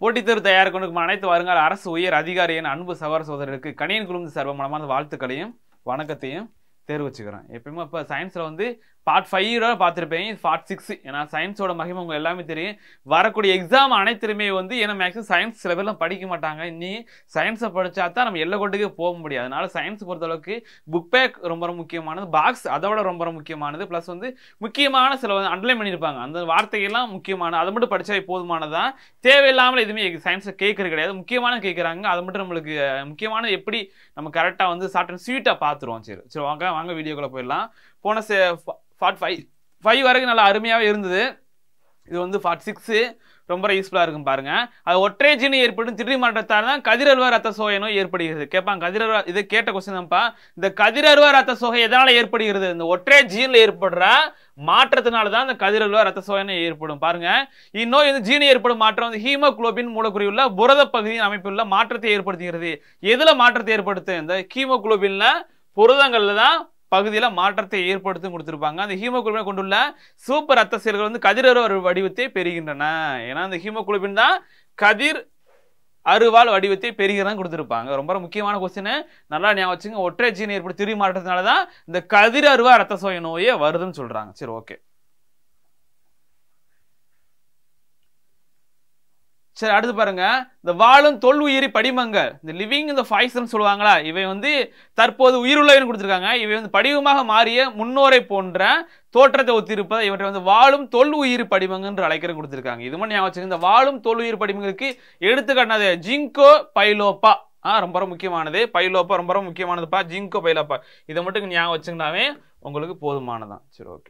போட்டித் தேர்வு தயார் கொண்டிருக்கும் அனைத்து வருங்கால அரசு உயர் அதிகாரியின் அன்பு சகோதர சகோதரருக்கு கணியன் குழுமத்து சர்வ மனமான வாழ்த்துக்களையும் வணக்கத்தையும் தெரிவிச்சுக்கிறேன் எப்பயுமே இப்போ சயின்ஸில் வந்து பார்ட் ஃபைவ் பார்த்துருப்பேன் இது பார்ட் சிக்ஸ் ஏன்னா சயின்ஸோட மகிமை உங்க எல்லாமே தெரியும் வரக்கூடிய எக்ஸாம் அனைத்துலையுமே வந்து ஏன்னா மேக்ஸிமம் சயின்ஸ் சில பேர்லாம் படிக்க மாட்டாங்க இன்னி சயின்ஸை படிச்சா தான் நம்ம எல்லை கொண்டுக்கே போக முடியாது அதனால சயின்ஸ் பொறுத்தளவுக்கு புக் பேக் ரொம்ப ரொம்ப முக்கியமானது பாக்ஸ் அதோட ரொம்ப ரொம்ப முக்கியமானது ப்ளஸ் வந்து முக்கியமான சில வந்து அண்டர்லைன் பண்ணியிருப்பாங்க அந்த வார்த்தைகள்லாம் முக்கியமான அதை மட்டும் படிச்சா போதுமானதான் தேவையில்லாமல் எதுவுமே சயின்ஸை கேட்கறது கிடையாது முக்கியமான கேட்குறாங்க அதை மட்டும் நம்மளுக்கு அஹ், முக்கியமானது எப்படி நம்ம கரெக்டாக வந்து ஷார்ட் அண்ட் ஸ்வீட்டாக பார்த்துருவோம் சரி சரி வாங்க வாங்க வீடியோக்குள்ளே போயிடலாம் போன ஃபார்ட் ஃபைவ் ஃபைவ் வரைக்கும் நல்லா அருமையாகவே இருந்தது இது வந்து ஃபார்ட் சிக்ஸு ரொம்ப யூஸ்ஃபுல்லாக இருக்கும் பாருங்க அது ஒற்றை ஜீனி ஏற்படும் திடீர் மாற்றத்தால் தான் கதிரல்வா ரத்த சோகை நோய் ஏற்படுகிறது கேட்பாங்க கதிரல்வா இது கேட்ட கொஸ்டின் தான்ப்பா இந்த கதிரல்வா ரத்த சோகை எதனால ஏற்படுகிறது இந்த ஒற்றை ஜீனில் ஏற்படுற மாற்றத்தினால தான் இந்த கதிரல்வா ரத்த சோகை நோய் ஏற்படும் பாருங்க இந்நோய் வந்து ஜீனி ஏற்படும் மாற்றம் வந்து ஹீமோகுளோபின் மூலக்குறியுள்ள புரத பகுதியின் அமைப்புள்ள மாற்றத்தை ஏற்படுத்துகிறது எதுல மாற்றத்தை ஏற்படுத்து இந்த ஹீமோகுளோபின்ல புரதங்கள்ல தான் பகுதியில மாற்றத்தை ஏற்படுத்தும் கொடுத்திருப்பாங்க அந்த ஹீமோகுளோபின் கொண்டுள்ள சூப்பர் ரத்த செல்கள் வந்து கதிரவ வடிவத்தை பெறுகின்றன ஏன்னா அந்த ஹீமோகுளோபின் தான் கதிர் அருவாள் வடிவத்தை பெறுகிறதான் கொடுத்திருப்பாங்க ரொம்ப ரொம்ப முக்கியமான கொஸ்டின் நல்லா ஞாபகம் வச்சுங்க ஒற்றை ஜீன் ஏற்பட்டு திரு மாற்றத்தினால தான் இந்த கதிர் அருவா ரத்த சோகை நோயே வருதுன்னு சொல்றாங்க சரி ஓகே சரி அடுத்து பாருங்க இந்த வாழும் தொல் உயிரி படிமங்கள் இந்த லிவிங் இந்த ஃபாய்ஸ்ன்னு சொல்லுவாங்களா இவை வந்து தற்போது உயிருள்ளவன் கொடுத்துருக்காங்க இவை வந்து படிவமாக மாறிய முன்னோரை போன்ற தோற்றத்தை ஒத்திருப்பதை இவற்றை வந்து வாழும் தொல் உயிர் படிமங்கள் என்று அழைக்கிற கொடுத்துருக்காங்க இது மட்டும் ஞாபகம் வச்சுங்க இந்த வாழும் தொல் உயிர் படிமங்களுக்கு எடுத்துக்காட்டினது ஜிங்கோ பைலோப்பா ஆ ரொம்ப ரொம்ப முக்கியமானது பைலோப்பா ரொம்ப ரொம்ப முக்கியமானதுப்பா ஜிங்கோ பைலோப்பா இதை மட்டும் ஞாபகம் வச்சுங்கனாவே உங்களுக்கு போதுமானதான் சரி ஓகே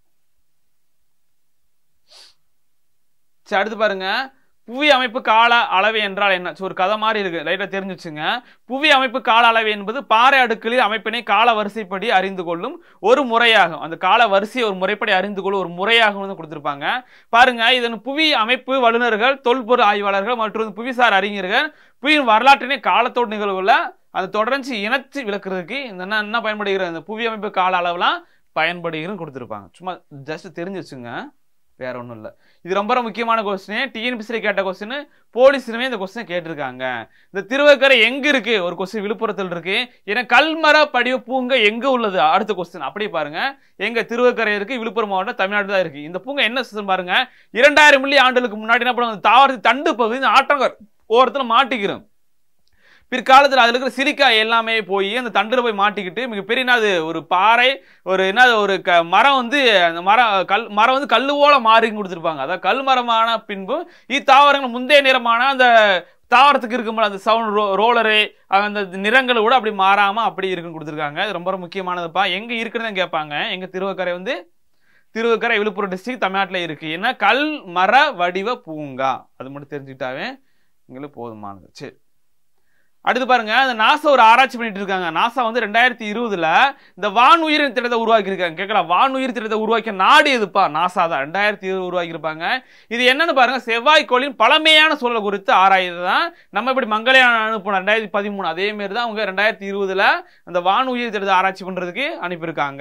சரி அடுத்து பாருங்க புவி அமைப்பு கால அளவை என்றால் என்ன சரி, ஒரு கதை மாதிரி இருக்கு லைட்டா தெரிஞ்சு வச்சுங்க புவி அமைப்பு கால அளவை என்பது பாறை அடுக்களில் அமைப்பினை கால வரிசைப்படி அறிந்து கொள்ளும் ஒரு முறையாகும் அந்த கால வரிசையை ஒரு முறைப்படி அறிந்து கொள்ளும் ஒரு முறையாகும் வந்து கொடுத்திருப்பாங்க பாருங்க இதன் புவி அமைப்பு வல்லுநர்கள் தொல்பொருள் ஆய்வாளர்கள் மற்றும் புவிசார் அறிஞர்கள் புவியின் வரலாற்றினை காலத்தோடு நிகழ்வுல அந்த தொடர்ச்சி இணைச்சு விளக்குறதுக்கு இந்த என்ன என்ன பயன்படுகிறது இந்த புவி அமைப்பு கால அளவுலாம் பயன்படுகிறன்னு கொடுத்திருப்பாங்க சும்மா ஜஸ்ட் தெரிஞ்சு வச்சுங்க வேற ஒன்றும் இல்லை இது ரொம்ப ரொம்ப முக்கியமான கொஸ்டின் டிஎன்பிசியில் கேட்ட கொஸ்டின் போலீஸ்லுமே இந்த கொஸ்டின் கேட்டிருக்காங்க இந்த திருவக்கரை எங்க இருக்கு ஒரு கொஸ்டின் விழுப்புரத்தில் இருக்கு ஏன்னா கல்மர படிவ பூங்கா எங்க உள்ளது அடுத்த கொஸ்டின் அப்படியே பாருங்க எங்க திருவக்கரை இருக்கு விழுப்புரம் மாவட்டம் தமிழ்நாடு தான் இருக்கு இந்த பூங்கா என்ன சிஸ்டம் பாருங்க இரண்டாயிரம் மில்லி ஆண்டுகளுக்கு முன்னாடி என்ன பண்ணுவாங்க தாவரத்து தண்டு பகுதி இந்த ஆட்டங்கர் ஓரத்தில் மாட்டிக்கிறோம் பிற்காலத்தில் அதில் இருக்கிற சிலிக்கா எல்லாமே போய் அந்த தண்டில் போய் மாட்டிக்கிட்டு மிகப்பெரிய என்னது ஒரு பாறை ஒரு என்னது ஒரு க மரம் வந்து அந்த மரம் கல் மரம் வந்து கல்லு போல மாறின்னு கொடுத்துருப்பாங்க அதாவது கல் மரமான பின்பு இத்தாவரங்கள் முந்தைய நிறமான அந்த தாவரத்துக்கு இருக்கும்போது அந்த சவுண்ட் ரோ ரோலரு அந்த நிறங்கள் கூட அப்படி மாறாம அப்படி இருக்குன்னு கொடுத்துருக்காங்க இது ரொம்ப ரொம்ப முக்கியமானதுப்பா எங்க இருக்குன்னு கேட்பாங்க எங்க திருவக்கரை வந்து திருவக்கரை விழுப்புரம் டிஸ்ட்ரிக்ட் தமிழ்நாட்டில் இருக்கு ஏன்னா கல் மர வடிவ பூங்கா அது மட்டும் தெரிஞ்சுக்கிட்டாவே எங்களுக்கு போதுமானது சரி அடுத்து பாருங்க அந்த நாசா ஒரு ஆராய்ச்சி பண்ணிட்டு இருக்காங்க நாசா வந்து ரெண்டாயிரத்தி இருபதுல இந்த வான் உயிரின் திட்டத்தை உருவாக்கி இருக்காங்க கேட்கலாம் வான் உயிர் திட்டத்தை உருவாக்கிய நாடு எதுப்பா நாசா தான் ரெண்டாயிரத்தி இருபது உருவாக்கி இருப்பாங்க இது என்னன்னு பாருங்க செவ்வாய்க்கோளின் பழமையான சூழல் குறித்து ஆராய்வது தான் நம்ம இப்படி மங்களையான அனுப்பணும் ரெண்டாயிரத்தி பதிமூணு அதே மாதிரி தான் அவங்க ரெண்டாயிரத்தி இருபதுல அந்த வான் உயிர் திட்டத்தை ஆராய்ச்சி பண்றதுக்கு அனுப்பியிருக்காங்க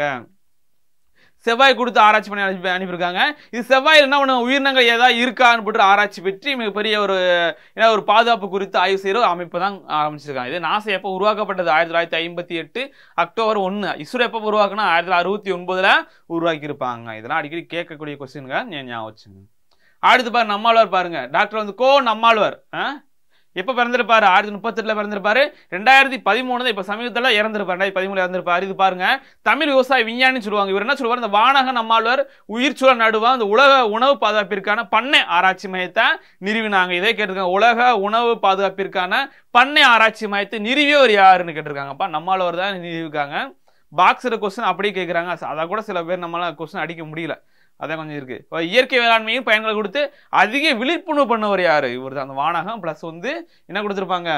செவ்வாய் கொடுத்து ஆராய்ச்சி பண்ணி அனுப்பி அனுப்பியிருக்காங்க இது செவ்வாயில் என்ன பண்ண உயிரினங்கள் ஏதாவது இருக்கான்னு போட்டு ஆராய்ச்சி பெற்று மிகப்பெரிய ஒரு ஏன்னா ஒரு பாதுகாப்பு குறித்து ஆய்வு செய்கிற ஒரு அமைப்பு தான் ஆரம்பிச்சிருக்காங்க இது நாசா எப்போ உருவாக்கப்பட்டது ஆயிரத்தி தொள்ளாயிரத்தி ஐம்பத்தி எட்டு அக்டோபர் ஒன்று இஸ்ரோ எப்போ உருவாக்குனா ஆயிரத்தி தொள்ளாயிரத்தி அறுபத்தி ஒன்பதுல உருவாக்கியிருப்பாங்க இதெல்லாம் அடிக்கடி கேட்கக்கூடிய கொஸ்டின்ங்க ஞாபகம் வச்சுங்க அடுத்து பாரு நம்மாழ்வார் பாருங்க டாக்டர் வந்து கோ நம்மாழ்வார் ஆ? எப்போ பிறந்திருப்பாரு ஆயிரத்தி முப்பத்தெட்டுல பிறந்திருப்பாரு ரெண்டாயிரத்தி பதிமூணு இப்ப சமீபத்துல இறந்திருப்பாரு ரெண்டாயிரத்தி பதிமூணுல இறந்திருப்பாரு இது பாருங்க தமிழ் விவசாய விஞ்ஞானி சொல்லுவாங்க இவர் என்ன சொல்லுவார் இந்த வானக நம்மாழ்வார் உயிர்ச்சூழல் நடுவா இந்த உலக உணவு பாதுகாப்பிற்கான பண்ணை ஆராய்ச்சி மையத்தை நிறுவினாங்க இதே கேட்டிருக்காங்க உலக உணவு பாதுகாப்பிற்கான பண்ணை ஆராய்ச்சி மையத்தை நிறுவியவர் யாருன்னு கேட்டிருக்காங்கப்பா நம்மாழ்வார் தான் நிறுவிருக்காங்க பாக்ஸர் கொஸ்டின் அப்படியே கேட்குறாங்க அதை கூட சில பேர் நம்மளால கொஸ்டின் அடிக்க முடியல அதான் கொஞ்சம் இருக்கு இப்ப இயற்கை வேளாண்மையும் பயன்களை கொடுத்து அதிக விழிப்புணர்வு பண்ணவர் யாரு இவர் தான் அந்த வானகம் பிளஸ் வந்து என்ன கொடுத்துருப்பாங்க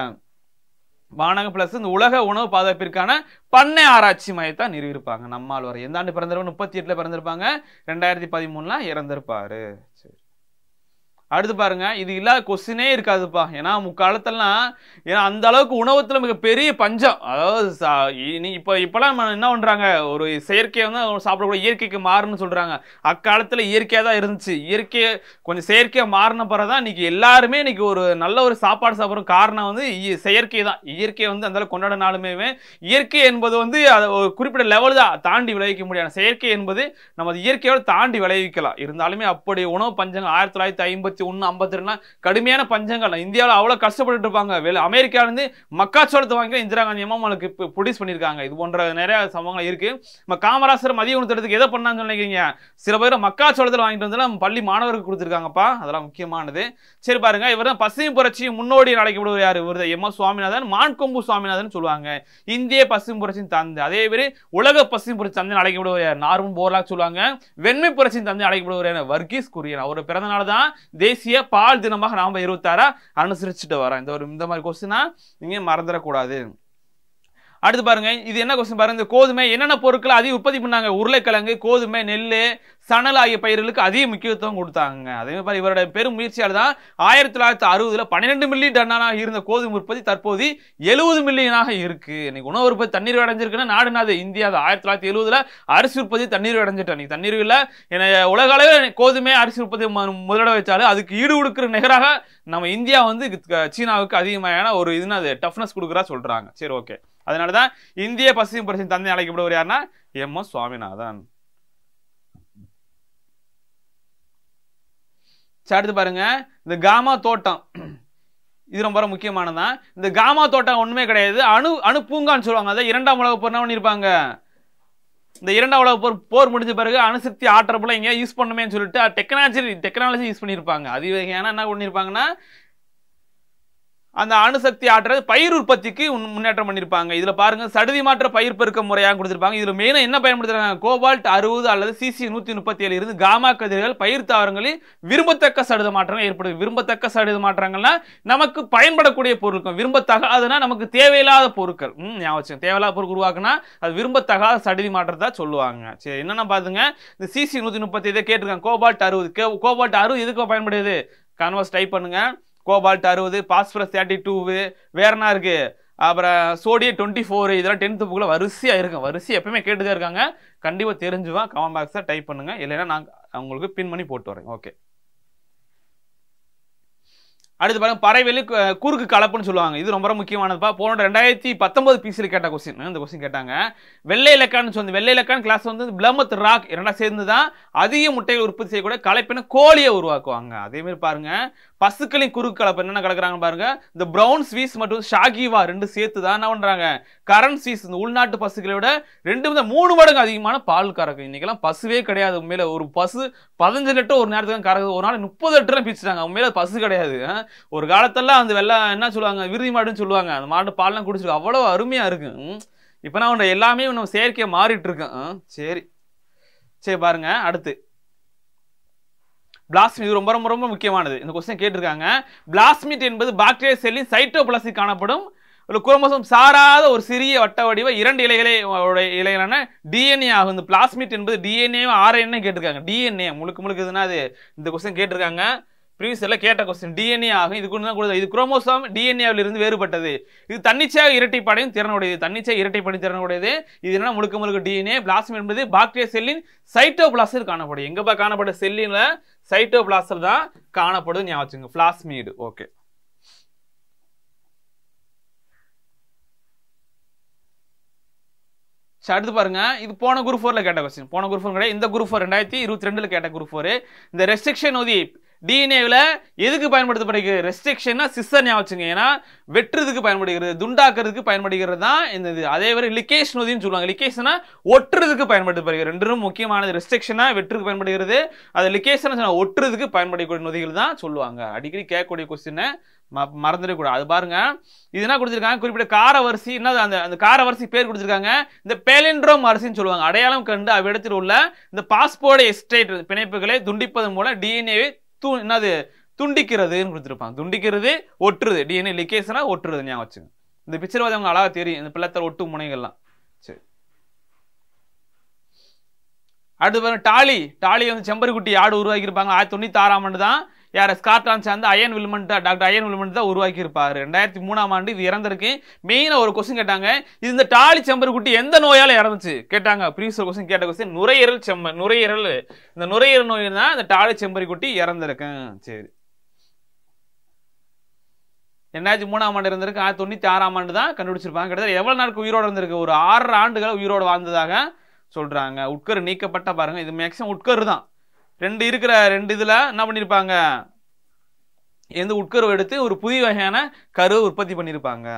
வானகம் பிளஸ் இந்த உலக உணவு பாதுகாப்பிற்கான பண்ணை ஆராய்ச்சி மையத்தை நிறுவியிருப்பாங்க நம்மாழ்வார் எந்த ஆண்டு பிறந்திருப்பாங்க முப்பத்தி எட்டுல பிறந்திருப்பாங்க ரெண்டாயிரத்தி பதிமூணுல இறந்திருப்பாரு சரி அடுத்து பாருங்க இது இல்லாத கொஸ்டினே இருக்காதுப்பா ஏன்னா முக்காலத்துலலாம் ஏன்னா அந்த அளவுக்கு உணவத்துல மிக பெரிய பஞ்சம் அதாவது சா- இனி இப்போ இப்போலாம் நம்ம என்ன பண்றாங்க ஒரு செயற்கையை வந்து அவங்க சாப்பிடக்கூடிய இயற்கைக்கு மாறுன்னு சொல்றாங்க அக்காலத்துல இயற்கையா தான் இருந்துச்சு இயற்கையை கொஞ்சம் செயற்கையா மாறின பிறகுதான் இன்னைக்கு எல்லாருமே இன்னைக்கு ஒரு நல்ல ஒரு சாப்பாடு சாப்பிட்ற காரணம் வந்து இ- செயற்கை தான் இயற்கையை வந்து அந்த அளவுக்கு கொண்டாடினாலுமே இயற்கை என்பது வந்து அதை ஒரு குறிப்பிட்ட லெவல் தான் தாண்டி விளைவிக்க முடியாது செயற்கை என்பது நம்ம அது இயற்கையோட தாண்டி விளைவிக்கலாம் இருந்தாலுமே அப்படி உணவு பஞ்சங்கள் ஆயிரத்தி தொள்ளாயிரத்தி ஐம்பத்தி ஒன்று ஐம்பத்தி ரெண்டுலாம் கடுமையான பஞ்சங்கள் இந்தியாவில் அவ்வளோ கஷ்டப்பட்டு இருப்பாங்க வெளி அமெரிக்காவிலேருந்து மக்காச்சோளத்தை வாங்கி இந்திரா காந்தி அம்மா நம்மளுக்கு ப்ரொடியூஸ் பண்ணியிருக்காங்க இது போன்ற நிறைய சம்பவங்கள் இருக்கு நம்ம காமராசர் மதிய உணவு திட்டத்துக்கு எதை பண்ணான்னு நினைக்கிறீங்க சில பேர் மக்காச்சோளத்தில் வாங்கிட்டு வந்து நம்ம பள்ளி மாணவருக்கு கொடுத்துருக்காங்கப்பா அதெல்லாம் முக்கியமானது சரி பாருங்க இவர் தான் பசுமை புரட்சி முன்னோடி அழைக்கப்படுவர் யார் இவர் எம் எஸ் சுவாமிநாதன் மான்கொம்பு சுவாமிநாதன் சொல்லுவாங்க இந்திய பசுமை புரட்சியின் தந்தை அதே மாதிரி உலக பசுமை புரட்சி தந்தை அழைக்கப்படுவர் யார் நார்மன் போர்லாக் சொல்லுவாங்க வெண்மை புரட்சியின் தந்தை அழைக்கப்படுவர் யார் வர்கீஸ் குரியன் அவர் பிறந்த நாள் தான் தேசிய பால் தினமாக நாம இருபத்தாறா அனுசரிச்சுட்டு வரோம் இந்த ஒரு இந்த மாதிரி கொஸ்டினா நீங்க மறந்துடக்கூடாது அடுத்து பாருங்க இது என்ன கொஸ்டின் பாருங்க இந்த கோதுமை என்னென்ன பொருட்களை அதிக உற்பத்தி பண்ணாங்க உருளைக்கிழங்கு கோதுமை நெல் சணல் ஆகிய பயிர்களுக்கு அதிக முக்கியத்துவம் கொடுத்தாங்க அதே மாதிரி இவரோட பெரும் முயற்சியால் தான் ஆயிரத்தி தொள்ளாயிரத்தி அறுபதுல பன்னிரெண்டு மில்லியன் டன்னாக இருந்த கோதுமை உற்பத்தி தற்போது எழுபது மில்லியனாக இருக்கு இன்னைக்கு உணவு உற்பத்தி தண்ணீர் அடைஞ்சிருக்குன்னா நாடு நாது இந்தியா தான் ஆயிரத்தி தொள்ளாயிரத்தி எழுபதுல அரிசி உற்பத்தி தண்ணீர் அடைஞ்சிட்டு இன்னைக்கு தண்ணீர் இல்ல என உலக அளவில் கோதுமை அரிசி உற்பத்தி ம- முதலிட வச்சாலும் அதுக்கு ஈடு கொடுக்குற நிகராக நம்ம இந்தியா வந்து க- சீனாவுக்கு அதிகமான ஒரு இதுன்னு அது டஃப்னஸ் கொடுக்குறா சொல்றாங்க சரி ஓகே அதனால தான் இந்திய பசுமை புரட்சியின் தந்தை அழைக்கப்படுவர் யாருன்னா எம் எஸ் சுவாமிநாதன் சரி, அடுத்து பாருங்க இந்த காமா தோட்டம் இது ரொம்ப ரொம்ப முக்கியமானதான் இந்த காமா தோட்டம் ஒண்ணுமே கிடையாது அணு அணு பூங்கான்னு சொல்லுவாங்க அதான் இரண்டாம் உலக போர் என்ன பண்ணியிருப்பாங்க இந்த இரண்டாம் உலக போர் போர் முடிஞ்ச பிறகு அணுசக்தி ஆற்றப்பல எங்கேயா யூஸ் பண்ணுமேன்னு சொல்லிட்டு டெக்னாலஜி டெக்னாலஜி யூஸ் பண்ணியிருப்பாங்க அதிவகையான என்ன பண்ணியிருப்பாங்கன்னா அந்த அணுசக்தி ஆற்றல் பயிர் உற்பத்திக்கு உன்- முன்னேற்றம் பண்ணியிருப்பாங்க இதுல பாருங்க சடுதி மாற்ற பயிர் பெருக்க முறையாக கொடுத்திருப்பாங்க இதுல மெயினா என்ன பயன்படுத்துறாங்க கோபால்ட் அறுபது அல்லது சிசி நூத்தி முப்பத்தி ஏழு இருந்து காமா கதிர்கள் பயிர் தாவரங்களில் விரும்பத்தக்க சடுத மாற்றங்கள் ஏற்படுது விரும்பத்தக்க சடுத மாற்றங்கள்னா நமக்கு பயன்படக்கூடிய பொருட்கள் விரும்பத்தகாதுன்னா நமக்கு தேவையில்லாத பொருட்கள் ம் ஞாபகம் வச்சுக்கோங்க. தேவையில்லாத பொருள் உருவாக்குனா அது விரும்பத்தகாத சடுதி மாற்றத்தை சொல்லுவாங்க சரி என்னென்ன பாத்துங்க இந்த சிசி நூத்தி முப்பத்தி இதை கேட்டிருக்காங்க கோபால்ட் அறுபது கோபால்ட் அறுபது எதுக்கு பயன்படுது கன்வர்ஸ் டைப் பண்ணுங்க கோபால்ட் அறுபது பாஸ்பரஸ் தேர்ட்டி டூவு வேற என்ன இருக்கு அப்புறம் சோடியம் டுவெண்ட்டி ஃபோர் இதெல்லாம் டென்த்து புக்கில் வரிசையாக இருக்கும் வரிசை எப்பவுமே கேட்டுதான் இருக்காங்க கண்டிப்பாக தெரிஞ்சுவான் கமெண்ட் பாக்ஸில் டைப் பண்ணுங்க இல்லைன்னா நான் உங்களுக்கு பின் பண்ணி போட்டு வரேன் ஓகே அடுத்து பாருங்க பறவைலி கு- குறுக்கு கலப்புன்னு சொல்லுவாங்க இது ரொம்ப ரொம்ப முக்கியமானதுப்பா போன ரெண்டாயிரத்தி பத்தொன்பது பிசியில் கேட்ட கொஸ்டின் இந்த கொஸ்டின் கேட்டாங்க வெள்ளை இலக்கான்னு சொல்லி வெள்ளை இலக்கான் கிளாஸ் வந்து பிளமத் ராக் இரண்டா சேர்ந்து தான் அதிக முட்டைகள் உற்பத்தி செய்யக்கூடிய கலப்பின கோழியை உருவாக்குவாங்க அதே மாதிரி பாருங்க பசுக்களின் குறுக்கு கலப்பு என்னென்ன கலக்குறாங்க பாருங்க இந்த பிரவுன் ஸ்வீஸ் மற்றும் ஷாகிவா ரெண்டு சேர்த்து தான் என்ன பண்றாங்க கரண்ட் ஸ்வீஸ் இந்த உள்நாட்டு பசுக்களை விட ரெண்டு வித மூணு மடங்கு அதிகமான பால் கறக்கும் இன்னைக்கெல்லாம் பசுவே கிடையாது உண்மையில ஒரு பசு பதினஞ்சு லிட்டர் ஒரு நேரத்துக்கு தான் கறக்குது ஒரு நாள் முப்பது லிட்டர் பிரிச்சுட்டாங்க உண்மையில அது பசு கிடையாது ஆ? ஒரு காலத்தெல்லாம் அந்த வெள்ளை என்ன சொல்லுவாங்க விருதி மாடுன்னு சொல்லுவாங்க அந்த மாடு பால்லாம் குடிச்சிருக்கு அவ்வளவு அருமையா இருக்கு ம். இப்ப நான் உன்னை எல்லாமே நம்ம செயற்கையா மாறிட்டு இருக்கேன் ஆ, சரி சரி பாருங்க அடுத்து பிளாஸ்மிட் இது ரொம்ப ரொம்ப ரொம்ப முக்கியமானது இந்த கொஸ்டின் கேட்டிருக்காங்க பிளாஸ்மிட் என்பது பாக்டீரியா செல்லின் சைட்டோபிளாஸ்டிக் காணப்படும் ஒரு குரோமோசோம் சாராத ஒரு சிறிய வட்ட வடிவ இரண்டு இலைகளை உடைய இலைகளான டிஎன்ஏ ஆகும் இந்த பிளாஸ்மிட் என்பது டிஎன்ஏ ஆர்என்ஏ கேட்டிருக்காங்க டிஎன்ஏ முழுக்க முழுக்க இதுனா அது இந்த கொஸ்டின் கேட்டிருக்காங்க ப்ரீவியஸ் எல்லாம் கேட்ட கொஸ்டின் டிஎன்ஏ ஆகும் இதுக்கு தான் கொடுத்தது இது குரோமோசோம் டிஎன்ஏவில் இருந்து வேறுபட்டது இது தன்னிச்சையாக இரட்டைப்படையும் திறனுடையது தன்னிச்சையாக இரட்டைப்படையும் திறனுடையது இது என்ன முழுக்க முழுக்க டிஎன்ஏ பிளாஸ்மிட் என்பது பாக்டீரியா செல்லின் சைட்டோபிளாஸ்டில் காணப்படும் எங்கப்பா காணப்படும் செல்லில் சைட்டோபிளாஸ்டில் தான் காணப்படும் ஞாபகம் வச்சுங்க பிளாஸ்மீடு ஓகே சரி, அடுத்து பாருங்க இது போன குரூப் ஃபோர்ல கேட்ட கொஸ்டின் போன குரூப் ஃபோர் கிடையாது இந்த குரூப் ஃபோர் ரெண்டாயிரத்தி இருபத்தி ரெண்டுல கேட்ட குரூப் ஃபோர் இந்த ரெஸ்ட்ரிக்ஷன் நொதி டிஎன்ஏவில் எதுக்கு பயன்படுத்தப்படுகிறது ரெஸ்ட்ரிக்ஷன்னா சிஸ்டர் ஞாபகம் வச்சுங்க ஏன்னா வெட்டுறதுக்கு பயன்படுகிறது துண்டாக்குறதுக்கு பயன்படுகிறது தான் இந்த இது அதே மாதிரி லிகேஷ் நொதின்னு சொல்லுவாங்க லிகேஷனா ஒட்டுறதுக்கு பயன்படுத்தப்படுகிறது ரெண்டும் முக்கியமானது ரெஸ்ட்ரிக்ஷனா வெட்டுறதுக்கு பயன்படுகிறது அது லிகேஷனா ஒட்டுறதுக்கு பயன்படக்கூடிய நொதிகள் தான் சொல்லுவாங்க அடிக்கடி கேட்கக்கூடிய கொஸ்டினை மறந்துடக்கூடாது அது பாருங்க இது என்ன கொடுத்துருக்காங்க குறிப்பிட்ட கார வரிசை என்னது அந்த அந்த கார வரிசை பேர் கொடுத்துருக்காங்க இந்த பேலிண்ட்ரோம் அரிசின்னு சொல்லுவாங்க அடையாளம் கண்டு அவ்விடத்தில் உள்ள இந்த பாஸ்போர்ட் எஸ்டேட் பிணைப்புகளை துண்டிப்பதன் மூலம் டிஎன்ஏவை தூ என்னது துண்டிக்கிறதுன்னு கொடுத்துருப்பாங்க துண்டிக்கிறது ஒட்டுறது டிஎன்ஏ லிகேஷனா ஒட்டுறது ஞாபகம் வச்சுங்க இந்த பிக்சர் பார்த்து அவங்க அழகா தெரியும் இந்த பிள்ளத்தர் ஒட்டு முனைகள்லாம் சரி அடுத்து பாருங்க டாலி டாலி வந்து செம்பருக்குட்டி ஆடு உருவாக்கியிருப்பாங்க ஆயிரத்தி தொண்ணூத்தி ஆறாம் ஆண்டு தான் யார் ஸ்காட்லாந்து சார்ந்த Ian Wilmut doctor Ian Wilmut தான் உருவாக்கி இருப்பாரு ரெண்டாயிரத்தி மூணாம் ஆண்டு இது இறந்திருக்கு மெயினாக ஒரு கொஸ்டின் கேட்டாங்க இது இந்த டாலி செம்பருக்குட்டி எந்த நோயால இறந்துச்சு கேட்டாங்க ப்ரீவியஸ் கொஸ்டின் கேட்ட கொஸ்டின் நுரையீரல் செம்ம நுரையீரல் இந்த நுரையீரல் நோய் தான் இந்த டாலி செம்பருக்குட்டி இறந்திருக்கேன் சரி ரெண்டாயிரத்தி மூணாம் ஆண்டு இருந்திருக்கு ஆயிரத்தி தொண்ணூத்தி ஆறாம் ஆண்டு தான் கண்டுபிடிச்சிருப்பாங்க கிட்டத்தட்ட எவ்வளவு நாளுக்கு உயிரோட இருந்திருக்கு ஒரு ஆறு ஆண்டுகள் உயிரோட வாழ்ந்ததாக சொல்றாங்க உட்கரு நீக்கப்பட்ட பாருங்க இது மேக்ஸிமம் உட்கரு தான் ரெண்டு இருக்கிற ரெண்டு இதுல என்ன பண்ணிருப்பாங்க எந்த உட்கரு எடுத்து ஒரு புதிய வகையான கரு உற்பத்தி பண்ணியிருப்பாங்க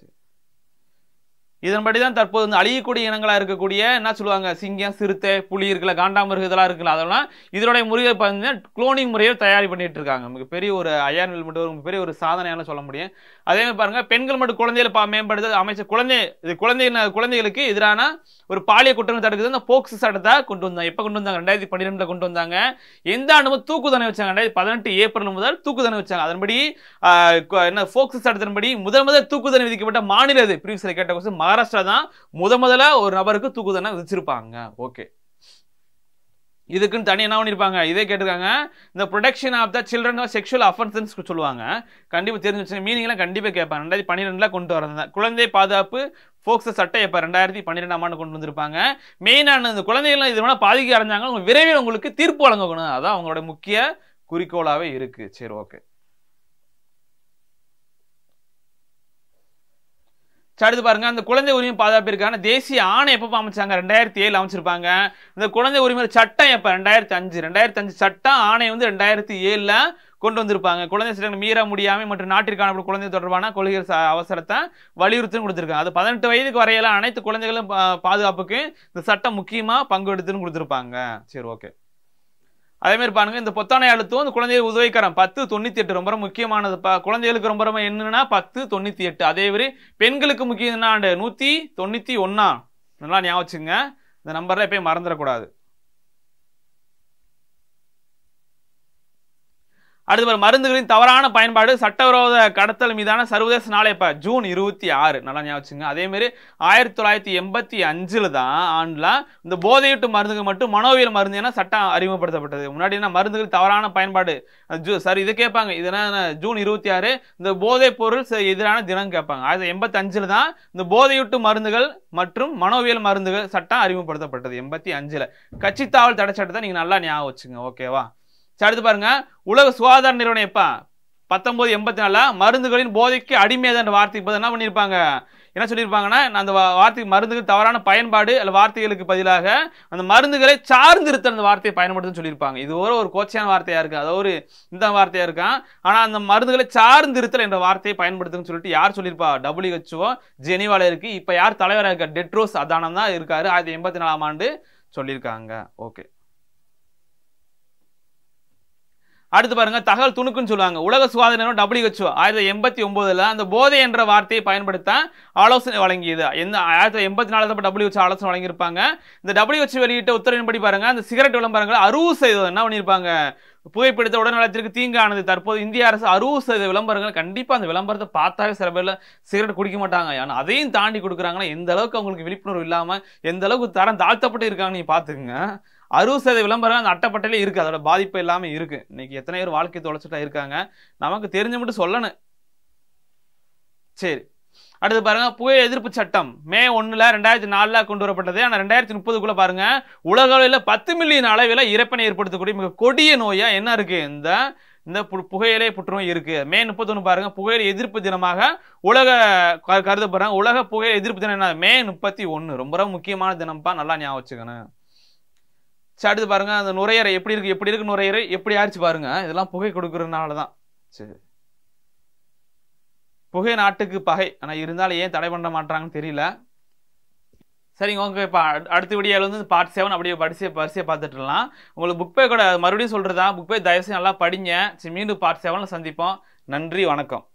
இதன்படி தான் தற்போது வந்து அழியக்கூடிய இனங்களா இருக்கக்கூடிய என்ன சொல்லுவாங்க சிங்கம் சிறுத்தை புலி இருக்குல்ல காண்டாமிருகம் இதெல்லாம் இருக்குல்ல அதெல்லாம் இதனுடைய முறையை பார்த்தீங்கன்னா குளோனிங் முறையை தயாரி பண்ணிட்டு இருக்காங்க மிகப்பெரிய ஒரு அயன் மட்டும் ஒரு பெரிய ஒரு சாதனையான சொல்ல முடியும் அதே மாதிரி பாருங்க பெண்கள் மட்டும் குழந்தைகளை பா- மேம்படுத்த அமைச்ச குழந்தை இது குழந்தை குழந்தைகளுக்கு எதிரான ஒரு பாலியல் குற்றங்கள் தடுக்குது இந்த போக்ஸ் சட்டத்தை கொண்டு வந்தாங்க எப்ப கொண்டு வந்தாங்க ரெண்டாயிரத்தி பன்னிரெண்டுல கொண்டு வந்தாங்க எந்த ஆண்டு முதல் தூக்கு தண்டனை வச்சாங்க ரெண்டாயிரத்தி பதினெட்டு ஏப்ரல் முதல் தூக்கு தண்டனை வச்சாங்க அதன்படி ஆஹ், கு- என்ன போக்ஸ் சட்டத்தின்படி முதல் முதல் தூக்கு தண்டனை விதிக்கப்பட்ட மாநில இது ப்ரீவியஸ்ல கேட்ட கொஸ்டின் மகாராஷ்டிரா தான் முத முதல்ல ஒரு நபருக்கு தூக்கு தண்டனை விதிச்சிருப்பாங்க ஓகே இதுக்குன்னு தனி என்ன பண்ணிருப்பாங்க இதே கேட்டிருக்காங்க இந்த protection of the children of sexual offences சொல்லுவாங்க கண்டிப்பா தெரிஞ்சு வச்சு மீனிங்லாம் கண்டிப்பா கேட்பாங்க ரெண்டாயிரத்தி பன்னிரெண்டுல கொண்டு வரது குழந்தை பாதுகாப்பு போக்ஸ் சட்டம் எப்ப ரெண்டாயிரத்தி பன்னிரெண்டாம் ஆண்டு கொண்டு வந்திருப்பாங்க மெயினான இந்த குழந்தைகள் இது வேணா பாதிக்க அடைஞ்சாங்க அவங்க விரைவில் உங்களுக்கு தீர்ப்பு வழங்கணும் அதான் அவங்களோட முக்கிய குறிக்கோளாவே இருக்கு சரி ஓகே அடுத்து பாருங்க அந்த குழந்தை உரிமை பாதுகாப்பிற்கான தேசிய ஆணை எப்போ அமைச்சாங்க ரெண்டாயிரத்தி ஏழு அமைச்சிருப்பாங்க இந்த குழந்தை உரிமை சட்டம் எப்ப ரெண்டாயிரத்தி அஞ்சு ரெண்டாயிரத்தி அஞ்சு சட்டம் ஆணை வந்து ரெண்டாயிரத்தி ஏழுல கொண்டு வந்திருப்பாங்க குழந்தை சட்டம் மீற முடியாமை மற்றும் நாட்டிற்கான குழந்தை தொடர்பான கொள்கை ச- அவசரத்தை வலியுறுத்தி கொடுத்திருக்காங்க அது பதினெட்டு வயதுக்கு வரையில அனைத்து குழந்தைகளும் பா- பாதுகாப்புக்கு இந்த சட்டம் முக்கியமா பங்கு எடுத்துன்னு கொடுத்திருப்பாங்க சரி ஓகே அதே மாதிரி பாருங்க இந்த பொத்தானை அழுத்தம் இந்த குழந்தைகள் உதவிக்கரம் பத்து தொண்ணூத்தி எட்டு ரொம்ப ரொம்ப முக்கியமானது பா குழந்தைகளுக்கு ரொம்ப ரொம்ப என்னன்னா பத்து தொண்ணூத்தி எட்டு அதே மாதிரி பெண்களுக்கு முக்கியம் என்ன ஆண்டு நூத்தி தொண்ணூத்தி ஒன்னா நல்லா ஞாபகம் வச்சுங்க இந்த நம்பர்ல எப்பயும் மறந்துடக்கூடாது அடுத்து பாரு, மருந்துகளின் தவறான பயன்பாடு சட்டவிரோத கடத்தல் மீதான சர்வதேச நாளை இப்ப ஜூன் இருபத்தி ஆறு நல்லா ஞாபகம் வச்சுங்க அதே மாதிரி ஆயிரத்தி தொள்ளாயிரத்தி எண்பத்தி அஞ்சுல தான் ஆண்டுல இந்த போதையூட்டு மருந்துகள் மட்டும் மனோவியல் மருந்து என சட்டம் அறிமுகப்படுத்தப்பட்டது முன்னாடி என்ன மருந்துகள் தவறான பயன்பாடு அது ஜூ- சாரி இது கேட்பாங்க இது என்ன ஜூன் இருபத்தி ஆறு இந்த போதைப் பொருள் செ- எதிரான தினம் கேட்பாங்க ஆயிரத்தி எண்பத்தி அஞ்சுல தான் இந்த போதையூட்டு மருந்துகள் மற்றும் மனோவியல் மருந்துகள் சட்டம் அறிமுகப்படுத்தப்பட்டது எண்பத்தி அஞ்சுல கட்சித்தாவல் தடை சட்டத்தை நீங்க நல்லா ஞாபகம் வச்சுங்க ஓகேவா சரி, அடுத்து பாருங்க உலக சுகாதார நிறுவனம் எப்ப பத்தொன்பது எண்பத்தி நாலுல மருந்துகளின் போதைக்கு அடிமையாத என்ற வார்த்தை இப்போ என்ன பண்ணியிருப்பாங்க என்ன சொல்லியிருப்பாங்கன்னா நான் அந்த வா- வார்த்தை மருந்துகள் தவறான பயன்பாடு அல்ல வார்த்தைகளுக்கு பதிலாக அந்த மருந்துகளை சார்ந்திருத்த அந்த வார்த்தையை பயன்படுத்துன்னு சொல்லியிருப்பாங்க இது ஒரு ஒரு கோச்சையான வார்த்தையா இருக்கு அது ஒரு இந்த வார்த்தையா இருக்கான் ஆனா அந்த மருந்துகளை சார்ந்திருத்தல் என்ற வார்த்தையை பயன்படுத்துன்னு சொல்லிட்டு யார் சொல்லியிருப்பா டபிள்யூஹெச்ஓ ஜெனிவால இருக்கு இப்ப யார் தலைவராக இருக்கா டெட்ரோஸ் அதானம் தான் இருக்காரு ஆயிரத்தி எண்பத்தி நாலாம் ஆண்டு சொல்லியிருக்காங்க ஓகே அடுத்து பாருங்க தகவல் துணுக்குன்னு சொல்லுவாங்க உலக சுகாதார நிறுவனம் WHO ஆயிரத்தி எண்பத்தி ஒன்பதுல அந்த போதை என்ற வார்த்தையை பயன்படுத்த ஆலோசனை வழங்கியது எந்த ஆயிரத்தி எண்பத்தி நாலுல WHO ஆலோசனை வழங்கியிருப்பாங்க இந்த WHO வெளியிட்ட உத்தரவின்படி பாருங்க அந்த சிகரெட் விளம்பரங்களை அறுபது சதவீதம் என்ன பண்ணியிருப்பாங்க புகைப்பிடித்த உடல்நலத்திற்கு தீங்கானது தற்போது இந்திய அரசு அறுபது சதவீத விளம்பரங்கள் கண்டிப்பா அந்த விளம்பரத்தை பார்த்தாவே சில பேர்ல சிகரெட் குடிக்க மாட்டாங்க ஆனா அதையும் தாண்டி கொடுக்குறாங்கன்னா எந்த அளவுக்கு அவங்களுக்கு விழிப்புணர்வு இல்லாம எந்த அளவுக்கு தரம் தாழ்த்தப்பட்டு இருக்காங்க நீங்க பாத்துக்கங்க அறுபது சதவீத விளம்பரம் அந்த அட்டைப்பட்டிலே இருக்கு அதோட பாதிப்பு எல்லாமே இருக்கு இன்னைக்கு எத்தனை பேர் வாழ்க்கை தொலைச்சிட்டா இருக்காங்க நமக்கு தெரிஞ்ச மட்டும் சொல்லணும் சரி அடுத்து பாருங்க புகை எதிர்ப்பு சட்டம் மே ஒண்ணுல ரெண்டாயிரத்தி நாலுல கொண்டு வரப்பட்டது ஆனா ரெண்டாயிரத்தி முப்பதுக்குள்ள பாருங்க உலக அளவில் பத்து மில்லியன் அளவில் இறப்பினை ஏற்படுத்தக்கூடிய மிக கொடிய நோயா என்ன இருக்கு இந்த இந்த பு- புகையிலை புற்றுநோய் இருக்கு மே முப்பத்தொன்னு பாருங்க புகையிலை எதிர்ப்பு தினமாக உலக க- கருதப்படுறாங்க உலக புகையிலை எதிர்ப்பு தினம் என்ன மே முப்பத்தி ஒன்னு ரொம்ப ரொம்ப முக்கியமான தினம்ப்பா நல்லா ஞாபகம் வச்சுக்கணும் சரி அடுத்து பாருங்க அந்த நுரையீரை எப்படி இருக்கு எப்படி இருக்கு நுரையீரை எப்படி ஆயிடுச்சு பாருங்க இதெல்லாம் புகை கொடுக்கறதுனால தான் சரி புகை நாட்டுக்கு பகை ஆனா இருந்தாலும் ஏன் தடை பண்ண மாட்டாங்கன்னு தெரியல சரிங்க ஓகே இப்போ அடுத்த வீடியோவில் வந்து பார்ட் செவன் அப்படியே படிச்சு வரிசையை பார்த்துட்டுலாம் உங்களுக்கு புக் பே கூட மறுபடியும் சொல்றதா புக் பே தயவுசெய்து நல்லா படிங்க சரி மீண்டும் பார்ட் செவனில் சந்திப்போம் நன்றி வணக்கம்